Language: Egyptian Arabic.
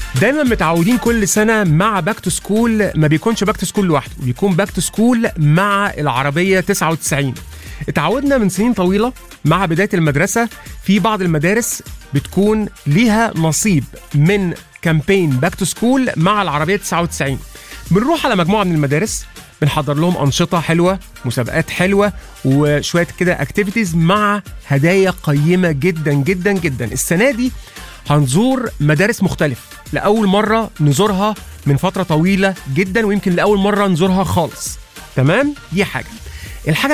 دايما متعودين كل سنه مع باك تو سكول ما بيكونش باك تو سكول لوحده بيكون باك تو سكول مع العربيه 99 اتعودنا من سنين طويله مع بدايه المدرسه في بعض المدارس بتكون ليها نصيب من كامبين باك تو سكول مع العربيه 99 بنروح على مجموعه من المدارس بنحضر لهم انشطه حلوه مسابقات حلوه وشويه كده اكتيفيتيز مع هدايا قيمه جدا جدا جدا السنه دي هنزور مدارس مختلفه لاول مره نزورها من فتره طويله جدا ويمكن لاول مره نزورها خالص تمام دي حاجه الحاجه